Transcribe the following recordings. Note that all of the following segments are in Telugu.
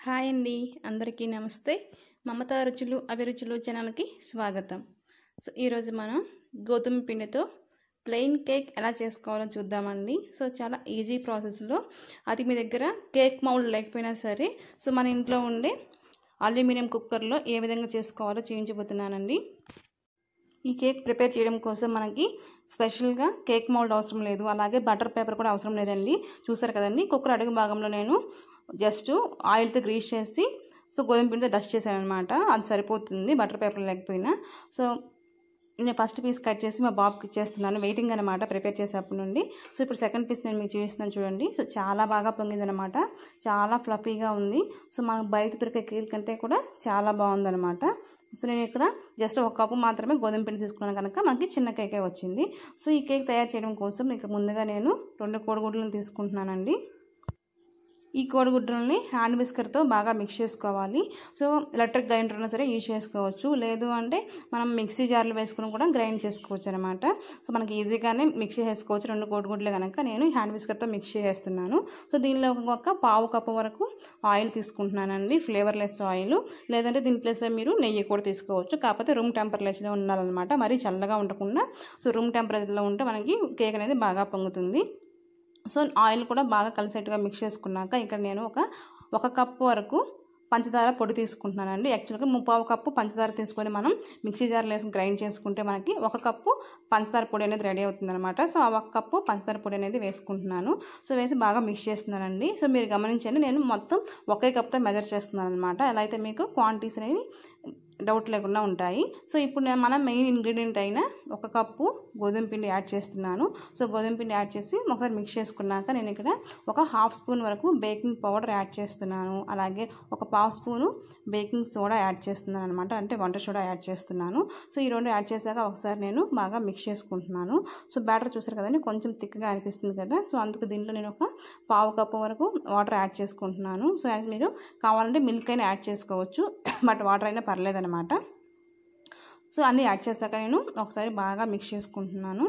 హాయ్ అండి అందరికీ నమస్తే మమతా రుచులు అభిరుచులు ఛానల్కి స్వాగతం సో ఈరోజు మనం గోధుమ పిండితో ప్లెయిన్ కేక్ ఎలా చేసుకోవాలో చూద్దామండి సో చాలా ఈజీ ప్రాసెస్లో అది మీ దగ్గర కేక్ మౌల్డ్ లేకపోయినా సరే సో మన ఇంట్లో ఉండే అల్యూమినియం కుక్కర్లో ఏ విధంగా చేసుకోవాలో చూపించబోతున్నానండి ఈ కేక్ ప్రిపేర్ చేయడం కోసం మనకి స్పెషల్గా కేక్ మౌల్డ్ అవసరం లేదు అలాగే బటర్ పేపర్ కూడా అవసరం లేదండి చూసారు కదండి కుక్కర్ అడుగు భాగంలో నేను జస్ట్ ఆయిల్తో గ్రీస్ చేసి సో గోధుమ పిండితో డస్ట్ చేశాను అనమాట అది సరిపోతుంది బటర్ పేపర్ లేకపోయినా సో నేను ఫస్ట్ పీస్ కట్ చేసి మా బాబుకి ఇచ్చేస్తున్నాను వెయిటింగ్ అనమాట ప్రిపేర్ చేసేప్పటి నుండి సో ఇప్పుడు సెకండ్ పీస్ నేను మీకు చూపిస్తున్నాను చూడండి సో చాలా బాగా పొంగింది అనమాట చాలా ఫ్లఫీగా ఉంది సో మనకు బయట దొరికే కేక్ కంటే కూడా చాలా బాగుందనమాట సో నేను ఇక్కడ జస్ట్ ఒక కప్పు మాత్రమే గోధుమ పిండి తీసుకున్నాను కనుక మనకి చిన్న కేకే వచ్చింది సో ఈ కేక్ తయారు చేయడం కోసం ఇక్కడ ముందుగా నేను రెండు కోడిగుడ్లను తీసుకుంటున్నానండి ఈ కోడిగుడ్డల్ని హ్యాండ్ విస్కర్తో బాగా మిక్స్ చేసుకోవాలి సో ఎలక్ట్రిక్ గ్రైండర్ అయినా సరే యూజ్ చేసుకోవచ్చు లేదు అంటే మనం మిక్సీ జార్లు వేసుకుని కూడా గ్రైండ్ చేసుకోవచ్చు అనమాట సో మనకి ఈజీగానే మిక్స్ చేసుకోవచ్చు రెండు కోడిగుడ్లే కనుక నేను హ్యాండ్ విస్కర్తో మిక్స్ చేస్తున్నాను సో దీనిలో ఒక పావు కప్పు వరకు ఆయిల్ తీసుకుంటున్నానండి ఫ్లేవర్లెస్ ఆయిల్ లేదంటే దీని ప్లేస్లో మీరు నెయ్యి కూడా తీసుకోవచ్చు కాకపోతే రూమ్ టెంపరేచర్లో ఉండాలన్నమాట మరీ చల్లగా ఉండకుండా సో రూమ్ టెంపరేచర్లో ఉంటే మనకి కేక్ అనేది బాగా పొంగుతుంది సో ఆయిల్ కూడా బాగా కలిసేట్టుగా మిక్స్ చేసుకున్నాక ఇక్కడ నేను ఒక ఒక కప్పు వరకు పంచదార పొడి తీసుకుంటున్నానండి యాక్చువల్గా ముప్పావు కప్పు పంచదార తీసుకొని మనం మిక్సీ జార్లో వేసి గ్రైండ్ చేసుకుంటే మనకి ఒక కప్పు పంచదార పొడి అనేది రెడీ అవుతుంది అనమాట సో ఆ ఒక కప్పు పంచదార పొడి అనేది వేసుకుంటున్నాను సో వేసి బాగా మిక్స్ చేస్తున్నానండి సో మీరు గమనించండి నేను మొత్తం ఒకే కప్తో మెజర్ చేస్తున్నాను అనమాట ఎలా అయితే మీకు క్వాంటిటీస్ అనేవి డౌట్ లేకుండా ఉంటాయి సో ఇప్పుడు నేను మనం మెయిన్ ఇంగ్రీడియంట్ అయిన ఒక కప్పు గోధుమ పిండి యాడ్ చేస్తున్నాను సో గోధుమ పిండి యాడ్ చేసి ఒకసారి మిక్స్ చేసుకున్నాక నేను ఇక్కడ ఒక హాఫ్ స్పూన్ వరకు బేకింగ్ పౌడర్ యాడ్ చేస్తున్నాను అలాగే ఒక పావు స్పూను బేకింగ్ సోడా యాడ్ చేస్తున్నాను అనమాట అంటే వంట సోడా యాడ్ చేస్తున్నాను సో ఈ రెండు యాడ్ చేశాక ఒకసారి నేను బాగా మిక్స్ చేసుకుంటున్నాను సో బ్యాటర్ చూసారు కదండి కొంచెం థిక్గా అనిపిస్తుంది కదా సో అందుకు దీంట్లో నేను ఒక పావు కప్పు వరకు వాటర్ యాడ్ చేసుకుంటున్నాను సో మీరు కావాలంటే మిల్క్ అయినా యాడ్ చేసుకోవచ్చు బట్ వాటర్ అయినా పర్లేదన్నమాట సో అన్నీ యాడ్ చేశాక నేను ఒకసారి బాగా మిక్స్ చేసుకుంటున్నాను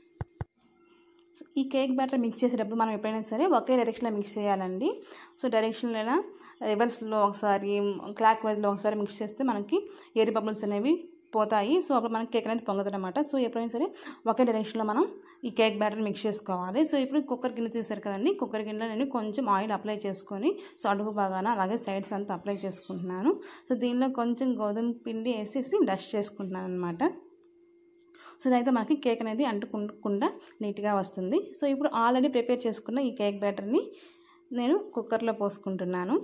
ఈ కేక్ బ్యాటర్ మిక్స్ చేసేటప్పుడు మనం ఎప్పుడైనా సరే ఒకే డైరెక్షన్లో మిక్స్ చేయాలండి సో డైరెక్షన్లో రివర్స్లో ఒకసారి క్లాక్ వైజ్లో ఒకసారి మిక్స్ చేస్తే మనకి ఎయిర్ బబుల్స్ అనేవి పోతాయి సో అప్పుడు మనకి కేక్ అనేది పొంగదు అనమాట సో ఎప్పుడైనా సరే ఒకే డైరెక్షన్లో మనం ఈ కేక్ బ్యాటర్ మిక్స్ చేసుకోవాలి సో ఇప్పుడు కుక్కర్ గిన్నె తీసారు కదండి కుక్కర్ గిన్నెలో నేను కొంచెం ఆయిల్ అప్లై చేసుకొని సో అడుగు బాగాన అలాగే సైడ్స్ అంతా అప్లై చేసుకుంటున్నాను సో దీనిలో కొంచెం గోధుమ పిండి వేసేసి డస్ట్ చేసుకుంటున్నాను అనమాట సో ఇదైతే మనకి కేక్ అనేది అంటుకుండా నీట్గా వస్తుంది సో ఇప్పుడు ఆల్రెడీ ప్రిపేర్ చేసుకున్న ఈ కేక్ బ్యాటర్ని నేను కుక్కర్లో పోసుకుంటున్నాను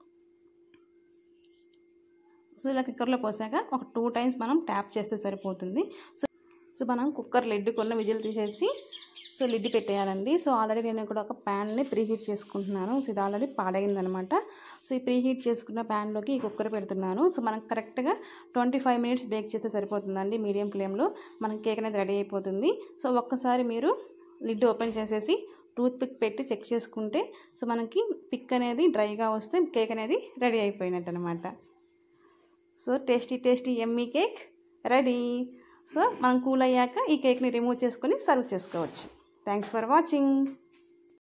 సో ఇలా కుక్కర్లో పోసాక ఒక టూ టైమ్స్ మనం ట్యాప్ చేస్తే సరిపోతుంది సో సో మనం కుక్కర్ లిడ్ కొన్న విజిల్ తీసేసి సో లిడ్ పెట్టేయాలండి సో ఆల్రెడీ నేను ఇక్కడ ఒక ప్యాన్ని ప్రీహీట్ చేసుకుంటున్నాను సో ఇది ఆల్రెడీ పాడైందనమాట సో ఈ ప్రీహీట్ చేసుకున్న ప్యాన్లోకి ఈ కుక్కర్ పెడుతున్నాను సో మనకు కరెక్ట్గా ట్వంటీ ఫైవ్ మినిట్స్ బేక్ చేస్తే సరిపోతుందండి మీడియం ఫ్లేమ్లో మనకి కేక్ అనేది రెడీ అయిపోతుంది సో ఒక్కసారి మీరు లిడ్ ఓపెన్ చేసేసి టూత్ పిక్ పెట్టి చెక్ చేసుకుంటే సో మనకి పిక్ అనేది డ్రైగా వస్తే కేక్ అనేది రెడీ అయిపోయినట్టు అనమాట so tasty tasty yummy cake ready so మనం కూల్ అయ్యాక ఈ కేక్ని రిమూవ్ చేసుకొని సర్వ్ చేసుకోవచ్చు థ్యాంక్స్ ఫర్ వాచింగ్